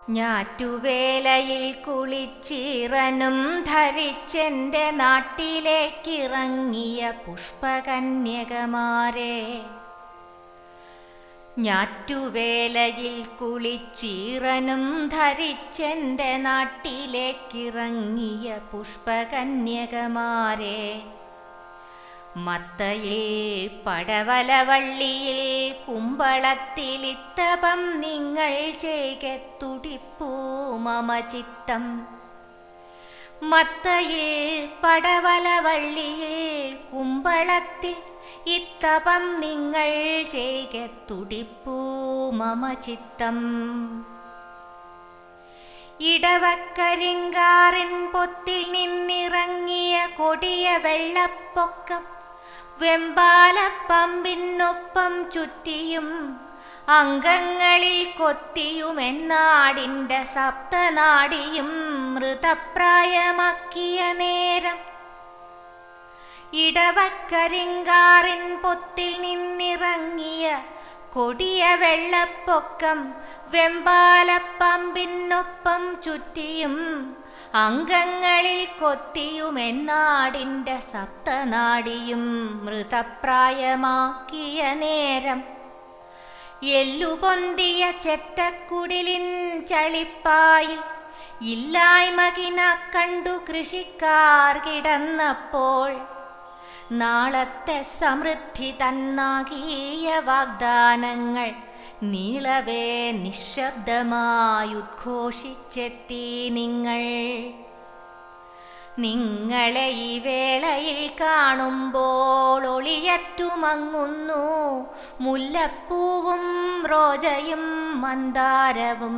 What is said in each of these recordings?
ഞാറ്റുവേലയിൽ കുളിച്ചീറനും ധരിച്ചെന്റെ നാട്ടിലേക്കിറങ്ങിയ പുഷ്പകന്യകമാരെ ഞാറ്റുവേലയിൽ കുളിച്ചീറനും ധരിച്ചെന്റെ നാട്ടിലേക്കിറങ്ങിയ പുഷ്പകന്യകമാരെ മത്തയിൽ പടവലവള്ളിയിൽ കുമ്പളത്തിലിത്തപം നിങ്ങൾ ചെയ്ക തുടിപ്പൂ മമ ചിത്തം മത്തയിൽ പടവലവള്ളിയിൽ കുമ്പളത്തിൽ ഇത്തപം നിങ്ങൾ ചെയ്ക തുടിപ്പൂ മമ ചിത്തം ഇടവക്കരിങ്കാറിൻ പൊത്തിൽ നിന്നിറങ്ങിയ കൊടിയ വെള്ളപ്പൊക്കം വെമ്പാലപ്പമ്പിനൊപ്പം ചുറ്റിയും അംഗങ്ങളിൽ കൊത്തിയുമെന്നാടിൻ്റെ സപ്തനാടിയും മൃതപ്രായമാക്കിയ നേരം ഇടവക്കരിങ്കാറിൻ പൊത്തിൽ നിന്നിറങ്ങിയ കൊടിയ വെള്ളപ്പൊക്കം വെമ്പാലപ്പമ്പിനൊപ്പം ചുറ്റിയും അംഗങ്ങളിൽ കൊത്തിയുമെന്നാടിൻ്റെ സപ്തനാടിയും മൃതപ്രായമാക്കിയ നേരം എല്ലുപൊന്തിയ ചെറ്റക്കുടിലിൻ ചളിപ്പായിൽ ഇല്ലായ്മകിന കണ്ടു കൃഷിക്കാർ കിടന്നപ്പോൾ നാളത്തെ സമൃദ്ധി തന്നാകിയ വാഗ്ദാനങ്ങൾ നീളവേ നിശബ്ദമായി ഉദ്ഘോഷിച്ചെത്തി നിങ്ങൾ നിങ്ങളെ ഈ വേളയിൽ കാണുമ്പോൾ ഒളിയറ്റുമങ്ങുന്നു മുല്ലപ്പൂവും റോജയും മന്ദാരവും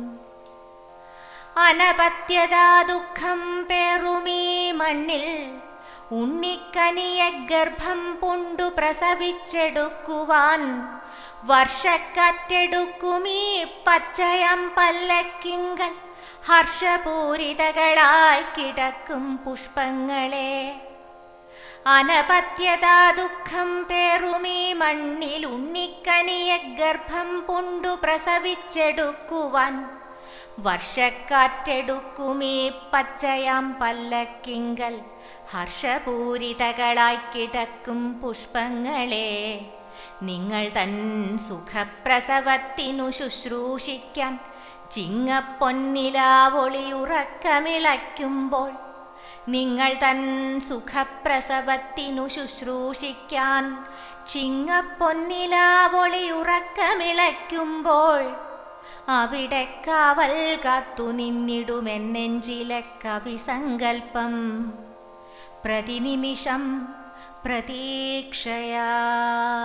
അനപത്യതാ ദുഃഖം പേറുമീ മണ്ണിൽ ഉണ്ണിക്കനിയ ഗർഭം പുണ്ടു പ്രസവിച്ചെടുക്കുവാൻ വർഷക്കാറ്റെടുക്കുമീ പച്ചയം പല്ലക്കിങ്കൽ ഹർഷപൂരിതകളായി കിടക്കും പുഷ്പങ്ങളെ അനപത്യതാ ദുഃഖം പേറുമീ മണ്ണിൽ ഉണ്ണിക്കനിയ ഗർഭം പുണ്ടു പ്രസവിച്ചെടുക്കുവാൻ വർഷക്കാറ്റെടുക്കുമീ പച്ചയാം പല്ലക്കിങ്കൽ ഹർഷപൂരിതകളായി കിടക്കും പുഷ്പങ്ങളെ നിങ്ങൾ തൻ സുഖപ്രസവത്തിനു ശുശ്രൂഷിക്കാൻ ചിങ്ങപ്പൊന്നിലാവൊളിയുറക്കമിളയ്ക്കുമ്പോൾ നിങ്ങൾ തൻ സുഖപ്രസവത്തിനു ശുശ്രൂഷിക്കാൻ ചിങ്ങപ്പൊന്നിലാവൊളിയുറക്കമിളയ്ക്കുമ്പോൾ അവിടെ കാവൽ കാത്തു നിന്നിടുമെന്നെഞ്ചിലെ കവിസങ്കൽപ്പം പ്രതിനിമിഷം പ്രതീക്ഷയാ